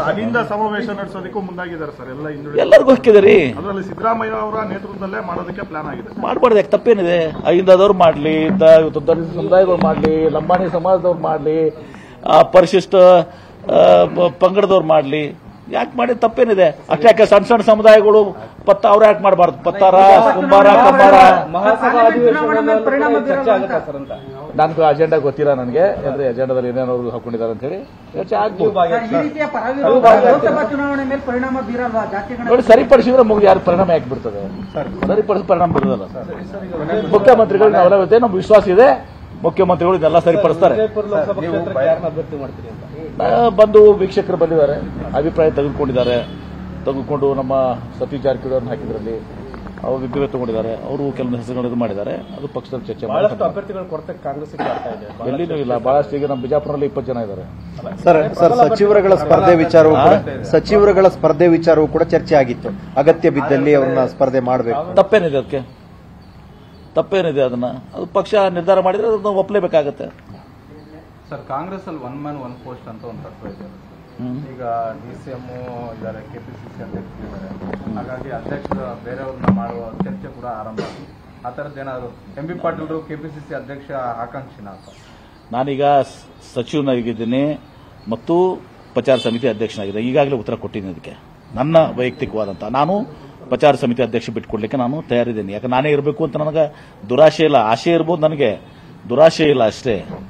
ಅಲ್ಲಿಂದ ಸಮಾವೇಶ ನಡೆಸೋದಕ್ಕೂ ಮುಂದಾಗಿದ್ದಾರೆ ಸರ್ ಎಲ್ಲ ಹಿಂದುಳಿದ ಎಲ್ಲರಿಗೂ ಹಕ್ಕಿದೆ ಅದರಲ್ಲಿ ಸಿದ್ದರಾಮಯ್ಯ ಅವರ ನೇತೃತ್ವದಲ್ಲೇ ಮಾಡೋದಕ್ಕೆ ಪ್ಲಾನ್ ಆಗಿದೆ ಮಾಡಬಾರ್ದು ಯಾಕೆ ತಪ್ಪೇನಿದೆ ಅಹಿಂದದವ್ರು ಮಾಡಲಿ ಇವತ್ತು ದಲಿತ ಸಮುದಾಯದವ್ರು ಮಾಡಲಿ ಲಂಬಾಣಿ ಸಮಾಜದವ್ರು ಮಾಡಲಿ ಪರಿಶಿಷ್ಟ ಆ, ಪ- ಪಂಗಡದವ್ರು ಮಾಡಲಿ ಯಾಕೆ ಮಾಡಿ ತಪ್ಪೇನಿದೆ ಅಷ್ಟೇ ಯಾಕೆ ಸಣ್ಣ ಸಣ್ಣ ಸಮುದಾಯಗಳು ಪತ್ತ ಅವ್ರು ಯಾಕೆ ಮಾಡಬಾರ್ದು ಪತ್ತಾರ ಕುಂಬಾರ ಕಂಬಾರ ಮಹಾಸಭಾ ಅಧಿವೇಶನ ಚರ್ಚೆ ಆಗುತ್ತಾ ಸರ್ ಅಂತ ನನಗೆ ಅಜೆಂಡಾ ಗೊತ್ತಿಲ್ಲ ನನಗೆ ಅಂದ್ರೆ ಅಜೆಂಡಾದಲ್ಲಿ ಏನೇನೋ ಅವ್ರು ಹಾಕೊಂಡಿದ್ದಾರೆ ಅಂತ ಹೇಳಿ ಚರ್ಚೆ ಆಗ್ಬೋದು ಈ ರೀತಿಯ ಪರವಿರೋಧ ಲೋಕಸಭಾ ಚುನಾವಣೆ ಮೇಲೆ ಪರಿಣಾಮ ಬೀರಲ್ವಾ ಜಾತಿ ಗಣತಿ ನೋಡಿ ಸರಿಪಡಿಸಿದ್ರೆ ಮುಗಿದು ಯಾರು ಪರಿಣಾಮ ಯಾಕೆ ಬಿಡ್ತದೆ ಸರಿಪಡಿಸಿ ಪರಿಣಾಮ ಬೀರೋದಲ್ಲ ಮುಖ್ಯಮಂತ್ರಿಗಳು ನಾವೆಲ್ಲ ನಮ್ಗೆ ವಿಶ್ವಾಸ ಇದೆ ಮುಖ್ಯಮಂತ್ರಿಗಳು ಇದೆಲ್ಲ ಸರಿಪಡಿಸ್ತಾರೆ ವಿಜಯಪುರ ಲೋಕಸಭಾ ಕ್ಷೇತ್ರಕ್ಕೆ ಯಾರನ್ನ ಅಭ್ಯರ್ಥಿ ಮಾಡ್ತೀರಿ ಅಂತ ಆ, ಬಂದು ವೀಕ್ಷಕರು ಬಂದಿದ್ದಾರೆ ಅಭಿಪ್ರಾಯ ತೆಗೆದುಕೊಂಡಿದ್ದಾರೆ ತೆಗೆದುಕೊಂಡು ನಮ್ಮ ಸತೀಶ್ ಜಾರಕಿಹೊಳಿ ಅವ್ರನ್ನ ಹಾಕಿದ್ರಲ್ಲಿ ಅವರು ಅಭಿಪ್ರಾಯ ತಗೊಂಡಿದ್ದಾರೆ ಅವರು ಕೆಲವು ಹೆಸರುಗಳನ್ನು ಇದು ಮಾಡಿದ್ದಾರೆ ಅದು ಪಕ್ಷದಲ್ಲಿ ಚರ್ಚೆ ಬಹಳಷ್ಟು ಮಾಡ್ತಾರೆ ಅಭ್ಯರ್ಥಿಗಳ ಕೊರತೆ ಕಾಂಗ್ರೆಸ್ಗೆ ಬರ್ತಾ ಇದೆ ಎಲ್ಲಿನೂ ಇಲ್ಲ ಬಹಳಷ್ಟು ಈಗ ನಮ್ಮ ಬಿಜಾಪುರದಲ್ಲಿ ಇಪ್ಪತ್ತು ಜನ ಇದ್ದಾರೆ ಸರ್ ಸರ್ ಸಚಿವರುಗಳ ಸ್ಪರ್ಧೆ ವಿಚಾರವೂ ಕೂಡ ಸಚಿವರುಗಳ ಸ್ಪರ್ಧೆ ವಿಚಾರವೂ ಕೂಡ ಚರ್ಚೆ ಆಗಿತ್ತು ಅಗತ್ಯ ಬಿದ್ದಲ್ಲಿ ಅವ್ರನ್ನ ಸ್ಪರ್ಧೆ ಮಾಡಬೇಕು ತಪ್ಪೇನಿದೆ ಅದಕ್ಕೆ ತಪ್ಪೇನಿದೆ ಅದನ್ನ ಅದು ಪಕ್ಷ ನಿರ್ಧಾರ ಮಾಡಿದ್ರೆ ಅದನ್ನ ಒಪ್ಪಲೇಬೇಕಾಗತ್ತೆ ಸರ್ ಕಾಂಗ್ರೆಸ್ ಅಲ್ಲಿ ಒನ್ ಮ್ಯಾನ್ ಒನ್ ಪೋಸ್ಟ್ ಅಂತ ಒಂದು ತತ್ವ ಇದೆ ಹ್ಮ್. ಈಗ ಡಿ ಸಿ ಎಂ ಇದ್ದಾರೆ ಕೆಪಿಸಿಸಿ ಅಧ್ಯಕ್ಷರಿದ್ದಾರೆ ಹಾಗಾಗಿ ಅಧ್ಯಕ್ಷ ಬೇರೆಯವ್ರನ್ನ ಮಾಡುವ ಚರ್ಚೆ ಕೂಡ ಆರಂಭ ಆಗಿದೆ. ಆ ಥರದ್ದು ಏನಾದ್ರು ಎಂ ಬಿ ಪಾಟೀಲ್ ಕೆಪಿಸಿಸಿ ಅಧ್ಯಕ್ಷ ಆಕಾಂಕ್ಷಿನ ಅಂತ ನಾನೀಗ ಸ- ಸಚಿವನಾಗಿದ್ದೀನಿ ಮತ್ತು ಪ್ರಚಾರ ಸಮಿತಿ ಅಧ್ಯಕ್ಷನಾಗಿದೆ ಈಗಾಗಲೇ ಉತ್ತರ ಕೊಟ್ಟಿದ್ದೀನಿ ಅದಕ್ಕೆ ನನ್ನ ವೈಯಕ್ತಿಕವಾದಂಥ ನಾನು ಪ್ರಚಾರ ಸಮಿತಿ ಅಧ್ಯಕ್ಷ ಬಿಟ್ಕೊಡ್ಲಿಕ್ಕೆ ನಾನು ತಯಾರಿದ್ದೀನಿ ಯಾಕೆ ನಾನೇ ಇರಬೇಕು ಅಂತ ನನಗೆ ದುರಾಶೆ ಇಲ್ಲ ಆಶೆ ಇರ್ಬೋದು ನನಗೆ ದುರಾಶೆ ಇಲ್ಲ ಅಷ್ಟೇ